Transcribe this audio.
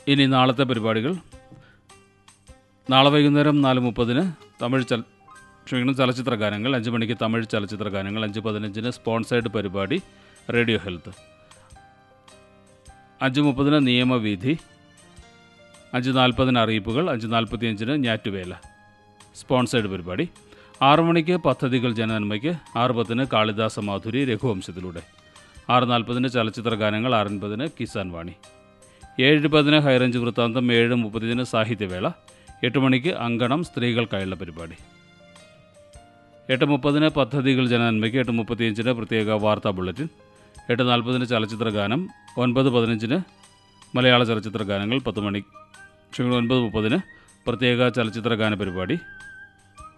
ഇനി നാളത്തെ പരിപാടികൾ നാളെ വൈകുന്നേരം നാല് മുപ്പതിന് തമിഴ് ചല ക്ഷമിക്കണം ചലച്ചിത്ര ഗാനങ്ങൾ അഞ്ച് മണിക്ക് തമിഴ് ചലച്ചിത്ര ഗാനങ്ങൾ അഞ്ച് പതിനഞ്ചിന് സ്പോൺസേഡ് പരിപാടി റേഡിയോ ഹെൽത്ത് അഞ്ച് മുപ്പതിന് നിയമവീഥി അഞ്ച് നാൽപ്പതിന് അറിയിപ്പുകൾ അഞ്ച് നാൽപ്പത്തിയഞ്ചിന് ഞാറ്റുവേല സ്പോൺസേഡ് പരിപാടി ആറു മണിക്ക് പദ്ധതികൾ ജനനന്മയ്ക്ക് ആറ് പത്തിന് കാളിദാസ മാധുരി രഘുവംശത്തിലൂടെ ആറ് നാൽപ്പതിന് ചലച്ചിത്ര ഗാനങ്ങൾ ആറൻപതിന് കിസാൻ വാണി ഏഴ് പതിന് ഹൈറേഞ്ച് വൃത്താന്തം ഏഴ് മുപ്പതിന് സാഹിത്യവേള എട്ട് മണിക്ക് അങ്കണം സ്ത്രീകൾക്കായുള്ള പരിപാടി എട്ട് മുപ്പതിന് പദ്ധതികൾ ജനനന്മയ്ക്ക് എട്ട് മുപ്പത്തിയഞ്ചിന് പ്രത്യേക വാർത്താ ബുള്ളറ്റിൻ എട്ട് നാൽപ്പതിന് ചലച്ചിത്ര ഗാനം ഒൻപത് പതിനഞ്ചിന് മലയാള ചലച്ചിത്ര ഗാനങ്ങൾ പത്ത് മണി ക്ഷമിക്കണം ഒൻപത് മുപ്പതിന് പ്രത്യേക ചലച്ചിത്ര ഗാന പരിപാടി